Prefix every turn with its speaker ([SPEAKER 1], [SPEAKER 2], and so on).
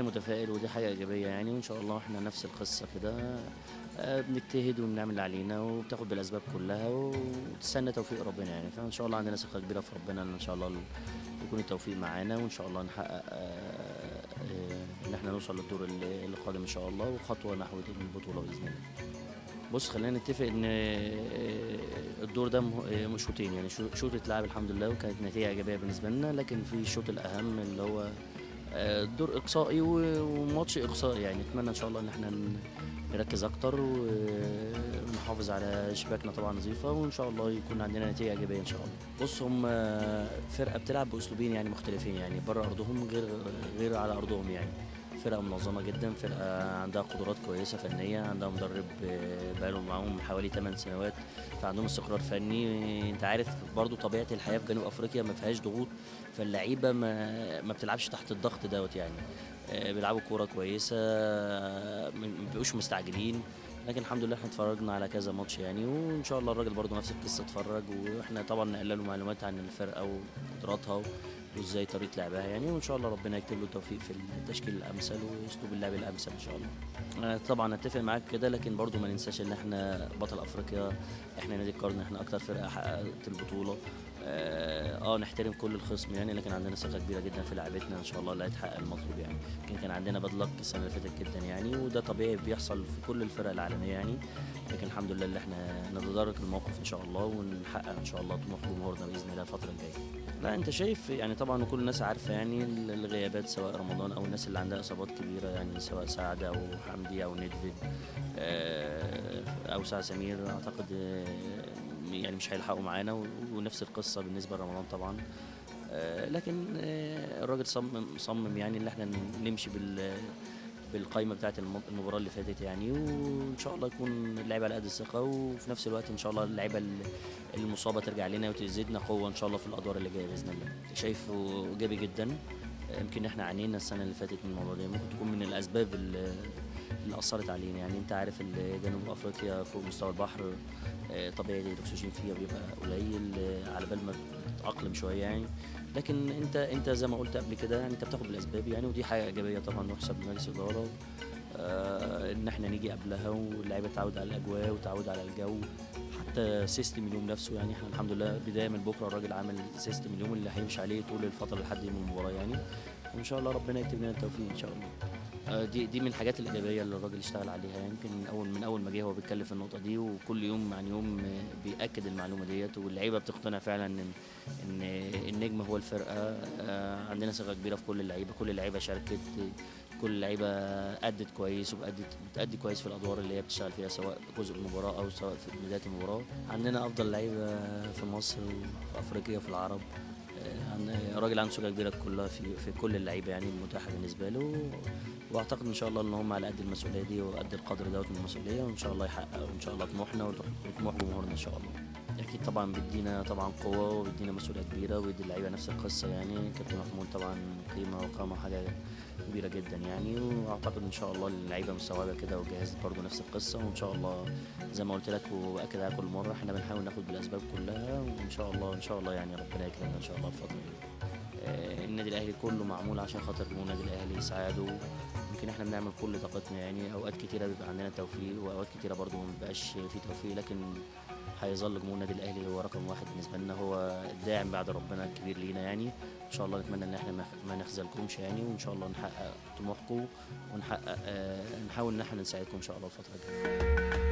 [SPEAKER 1] متفائل ودي حاجه ايجابيه يعني وان شاء الله احنا نفس القصه كده آه، بنجتهد وبنعمل اللي علينا وبتاخد بالاسباب كلها وتستنى توفيق ربنا يعني فان شاء الله عندنا ثقه كبيره في ربنا ان شاء الله يكون التوفيق معانا وان شاء الله نحقق آه، آه، ان احنا نوصل للدور اللي اللي قادم ان شاء الله وخطوه نحو البطوله باذن الله بص خلينا نتفق ان آه، الدور ده مه- آه، مش شوطين يعني شو- شوط اتلعب الحمد لله وكانت نتيجه ايجابيه بالنسبه لنا لكن في الشوط الاهم اللي هو آه، دور اقصائي و- وماتش اقصائي يعني نتمنى ان شاء الله ان احنا ن- نركز اكتر و- ونحافظ على شباكنا طبعا نظيفه وان شاء الله يكون عندنا نتيجه ايجابيه ان شاء الله بص هم فرقه بتلعب باسلوبين يعني مختلفين يعني بره ارضهم غير غير على ارضهم يعني فرقه منظمه جدا فرقه عندها قدرات كويسه فنيه عندها مدرب آه، بقاله معاهم حوالي 8 سنوات فعندهم استقرار فني انت عارف برضو طبيعه الحياه في جنوب افريقيا ما فيهاش ضغوط فاللعيبه ما ما بتلعبش تحت الضغط دوت يعني آه، بيلعبوا كوره كويسه آه، ما ما بيبقوش مستعجلين لكن الحمد لله احنا اتفرجنا على كذا ماتش يعني وان شاء الله الراجل برضو نفس القصه اتفرج واحنا طبعا نقل له معلومات عن الفرقه وقدراتها وازاي طريقه لعبها يعني وان شاء الله ربنا يكتب له التوفيق في التشكيل الامثل واسلوب اللعب الامثل ان شاء الله. أنا طبعا اتفق معاك كده لكن برضو ما ننساش ان احنا بطل افريقيا احنا نادي القرن احنا اكتر فرقه حققت البطوله اه آه، نحترم كل الخصم يعني لكن عندنا ثقه كبيره جدا في لعبتنا ان شاء الله اللي هتحقق المطلوب يعني يمكن كان عندنا باد لك السنه اللي فاتت جدا يعني وده طبيعي بيحصل في كل الفرق العالميه يعني لكن الحمد لله اللي احنا نتدارك الموقف ان شاء الله ونحقق ان شاء الله طموح جمهورنا باذن الله الفتره الجايه. لا انت شايف يعني طبعا وكل الناس عارفه يعني ال- الغيابات سواء رمضان او الناس اللي عندها اصابات كبيره يعني سواء سعد او حمدي او ندفد آه، او سعد سمير اعتقد آه، يعني مش هيلحقوا معانا و- ونفس القصه بالنسبه لرمضان طبعا آه، لكن آه، الراجل صمم صمم يعني ان احنا نمشي بال بالقائمه بتاعه الم- المباراه اللي فاتت يعني وان شاء الله يكون اللعيبه على قد الثقه وفي نفس الوقت ان شاء الله اللعيبه ال- المصابه ترجع لنا وتزيدنا قوه ان شاء الله في الادوار اللي جايه باذن الله شايفه ايجابي جدا يمكن احنا عانينا السنه اللي فاتت من الموضوع ده ممكن تكون من الاسباب اللي اللي اثرت علينا يعني انت عارف ال- جنوب افريقيا فوق مستوى البحر آه، طبيعي الاكسجين فيها بيبقى قليل آه، على بال ما تتاقلم شويه يعني لكن انت انت زي ما قلت قبل كده يعني انت بتاخد بالاسباب يعني ودي حاجه ايجابيه طبعا نحسب لمجلس الاداره آه، ان احنا نيجي قبلها واللعيبه تعود على الاجواء وتعود على الجو حتى سيستم اليوم نفسه يعني احنا الحمد لله بدايه من بكره الراجل عامل سيستم اليوم اللي هيمشي عليه طول الفتره لحد يوم المباراه يعني وان شاء الله ربنا يكتب لنا التوفيق ان شاء الله آه، دي دي من الحاجات الايجابيه اللي الراجل اشتغل عليها يمكن من اول من اول ما جه هو بيتكلم في النقطه دي وكل يوم عن يوم آه، بياكد المعلومه ديت واللعيبه بتقتنع فعلا ان ان النجم هو الفرقه آه، عندنا ثقه كبيره في كل اللعيبه كل اللعيبه شاركت كل اللعيبه ادت كويس وبأدت بتأدي كويس في الادوار اللي هي بتشتغل فيها سواء جزء المباراه او سواء في بدايه المباراه عندنا افضل لعيبه في مصر وفي افريقيا وفي العرب آه، عن- راجل عنده ثقه كبيره كلها في في كل اللعيبه يعني المتاحه بالنسبه له واعتقد ان شاء الله ان هم على قد المسؤوليه دي وقد القدر دوت من المسؤوليه وان شاء الله يحققوا ان شاء الله طموحنا وطموح جمهورنا ان شاء الله اكيد طبعا بيدينا طبعا قوه وبيدينا مسؤوليه كبيره وبيدي اللعيبه نفس القصه يعني كابتن محمود طبعا قيمه وقامه حاجه كبيره جدا يعني واعتقد ان شاء الله اللعيبه مستوعبه كده وجهزت برضه نفس القصه وان شاء الله زي ما قلت لك واكد عليها كل مره احنا بنحاول ناخد بالاسباب كلها وان شاء الله ان شاء الله يعني ربنا يكرمنا ان شاء الله الفتره دي آه، النادي الاهلي كله معمول عشان خاطر جمهور النادي الاهلي يساعدوا يمكن احنا بنعمل كل طاقتنا يعني اوقات كتيره بيبقى عندنا توفيق واوقات كتيره برضو ما بيبقاش في توفيق لكن هيظل جمهور النادي الاهلي هو رقم واحد بالنسبه لنا هو الداعم بعد ربنا الكبير لينا يعني ان شاء الله نتمنى ان احنا ما- ما نخذلكمش يعني وان شاء الله نحقق طموحكم ونحقق آه، نحاول ان احنا نساعدكم ان شاء الله الفتره الجايه